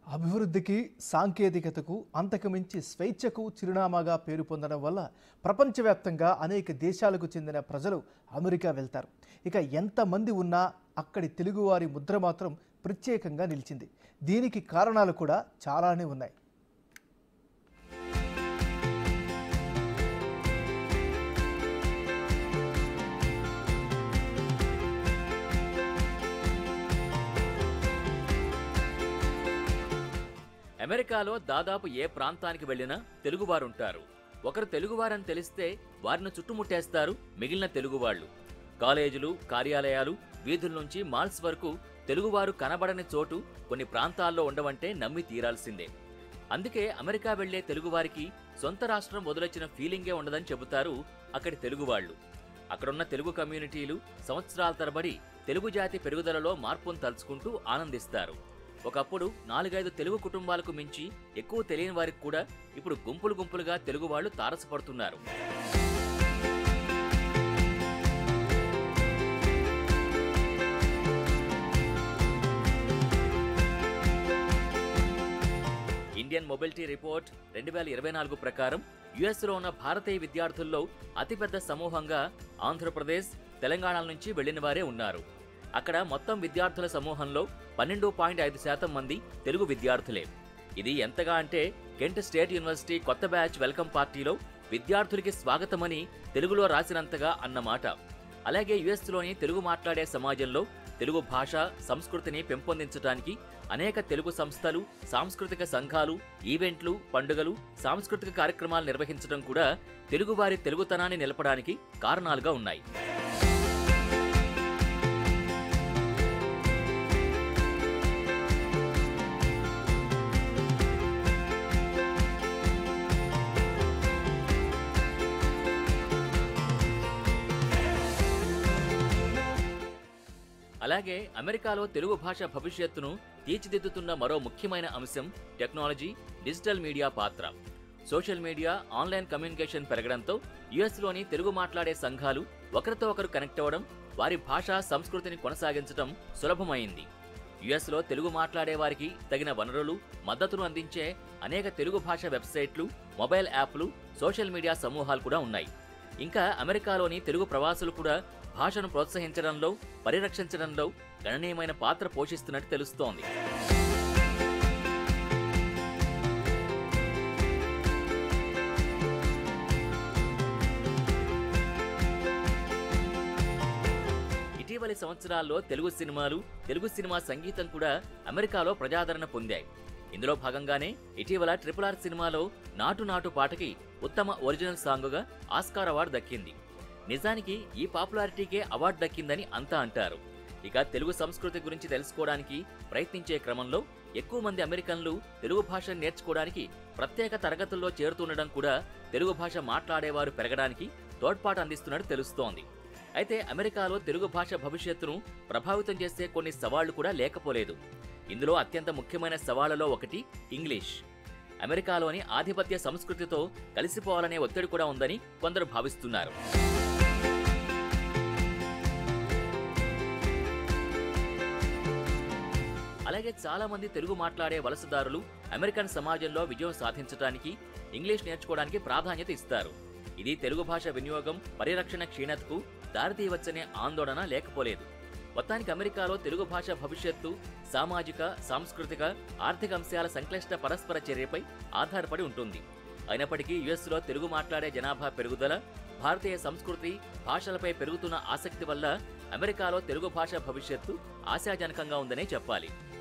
అభివృద్ధికి సాంకేతికతకు అంతకుమించి స్వేచ్ఛకు చిరునామాగా పేరు పొందడం వల్ల ప్రపంచవ్యాప్తంగా అనేక దేశాలకు చెందిన ప్రజలు అమెరికా వెళ్తారు ఇక ఎంతమంది ఉన్నా అక్కడి తెలుగువారి ముద్ర మాత్రం ప్రత్యేకంగా నిలిచింది దీనికి కారణాలు కూడా చాలానే ఉన్నాయి అమెరికాలో దాదాపు ఏ ప్రాంతానికి వెళ్ళినా తెలుగువారుంటారు ఒకరు తెలుగువారని తెలిస్తే వారిని చుట్టుముట్టేస్తారు మిగిలిన తెలుగువాళ్లు కాలేజీలు కార్యాలయాలు వీధుల నుంచి మాల్స్ వరకు తెలుగువారు కనబడని చోటు కొన్ని ప్రాంతాల్లో ఉండవంటే నమ్మి తీరాల్సిందే అందుకే అమెరికా వెళ్లే తెలుగువారికి సొంత రాష్ట్రం వదిలొచ్చిన ఫీలింగే ఉండదని చెబుతారు అక్కడి తెలుగువాళ్లు అక్కడున్న తెలుగు కమ్యూనిటీలు సంవత్సరాల తరబడి తెలుగు జాతి పెరుగుదలలో మార్పును తలుచుకుంటూ ఆనందిస్తారు ఒకప్పుడు నాలుగైదు తెలుగు కుటుంబాలకు మించి ఎక్కువ తెలియని వారికి కూడా ఇప్పుడు గుంపులు గుంపులుగా తెలుగు వాళ్ళు తారసపడుతున్నారు ఇండియన్ మొబిలిటీ రిపోర్ట్ రెండు వేల ఇరవై నాలుగు ప్రకారం యుఎస్లో ఉన్న భారతీయ విద్యార్థుల్లో అతిపెద్ద సమూహంగా ఆంధ్రప్రదేశ్ తెలంగాణ నుంచి వెళ్లిన వారే ఉన్నారు అక్కడ మొత్తం విద్యార్థుల సమూహంలో పన్నెండు పాయింట్ ఐదు శాతం మంది తెలుగు విద్యార్థులే ఇది ఎంతగా అంటే కెంట్ స్టేట్ యూనివర్సిటీ కొత్త బ్యాచ్ వెల్కమ్ పార్టీలో విద్యార్థులకి స్వాగతమని తెలుగులో రాసినంతగా అన్నమాట అలాగే యుఎస్లోని తెలుగు మాట్లాడే సమాజంలో తెలుగు భాష సంస్కృతిని పెంపొందించడానికి అనేక తెలుగు సంస్థలు సాంస్కృతిక సంఘాలు ఈవెంట్లు పండుగలు సాంస్కృతిక కార్యక్రమాలు నిర్వహించడం కూడా తెలుగువారి తెలుగుతనాన్ని నిలపడానికి కారణాలుగా ఉన్నాయి అలాగే అమెరికాలో తెలుగు భాష భవిష్యత్తును తీర్చిదిద్దుతున్న మరో ముఖ్యమైన అంశం టెక్నాలజీ డిజిటల్ మీడియా పాత్ర సోషల్ మీడియా ఆన్లైన్ కమ్యూనికేషన్ పెరగడంతో యుఎస్లోని తెలుగు మాట్లాడే సంఘాలు ఒకరితో ఒకరు కనెక్ట్ అవ్వడం వారి భాష సంస్కృతిని కొనసాగించడం సులభమైంది యుఎస్లో తెలుగు మాట్లాడే వారికి తగిన వనరులు మద్దతును అందించే అనేక తెలుగు భాష వెబ్సైట్లు మొబైల్ యాప్లు సోషల్ మీడియా సమూహాలు కూడా ఉన్నాయి ఇంకా అమెరికాలోని తెలుగు ప్రవాసులు కూడా భాషను ప్రోత్సహించడంలో పరిరక్షించడంలో గణనీయమైన పాత్ర పోషిస్తున్నట్టు తెలుస్తోంది ఇటీవలి సంవత్సరాల్లో తెలుగు సినిమాలు తెలుగు సినిమా సంగీతం కూడా అమెరికాలో ప్రజాదరణ పొందాయి ఇందులో భాగంగానే ఇటీవల ట్రిపుల్ ఆర్ సినిమాలో నాటు నాటు పాటకి ఉత్తమ ఒరిజినల్ సాంగుగా ఆస్కార్ అవార్డు దక్కింది నిజానికి ఈ పాపులారిటీకే అవార్డు దక్కిందని అంతా అంటారు ఇక తెలుగు సంస్కృతి గురించి తెలుసుకోవడానికి ప్రయత్నించే క్రమంలో ఎక్కువ మంది అమెరికన్లు తెలుగు భాషను నేర్చుకోవడానికి ప్రత్యేక తరగతుల్లో చేరుతుండడం కూడా తెలుగు భాష మాట్లాడేవారు పెరగడానికి తోడ్పాటు అందిస్తున్నట్టు తెలుస్తోంది అయితే అమెరికాలో తెలుగు భాష భవిష్యత్తును ప్రభావితం చేసే కొన్ని సవాళ్లు కూడా లేకపోలేదు ఇందులో అత్యంత ముఖ్యమైన సవాళ్లలో ఒకటి ఇంగ్లీష్ అమెరికాలోని ఆధిపత్య సంస్కృతితో కలిసిపోవాలనే ఒత్తిడి కూడా ఉందని కొందరు భావిస్తున్నారు అలాగే చాలా మంది తెలుగు మాట్లాడే వలసదారులు అమెరికన్ సమాజంలో విజయం సాధించడానికి ఇంగ్లీష్ నేర్చుకోవడానికి ప్రాధాన్యత ఇస్తారు ఇది తెలుగు భాష వినియోగం పరిరక్షణ క్షీణతకు దారితీయవచ్చనే ఆందోళన లేకపోలేదు మొత్తానికి అమెరికాలో తెలుగు భాష భవిష్యత్తు సామాజిక సాంస్కృతిక ఆర్థిక అంశాల సంక్లిష్ట పరస్పర చర్యపై ఆధారపడి ఉంటుంది అయినప్పటికీ యుఎస్లో తెలుగు మాట్లాడే జనాభా పెరుగుదల భారతీయ సంస్కృతి భాషలపై పెరుగుతున్న ఆసక్తి వల్ల అమెరికాలో తెలుగు భాష భవిష్యత్తు ఆశాజనకంగా ఉందనే చెప్పాలి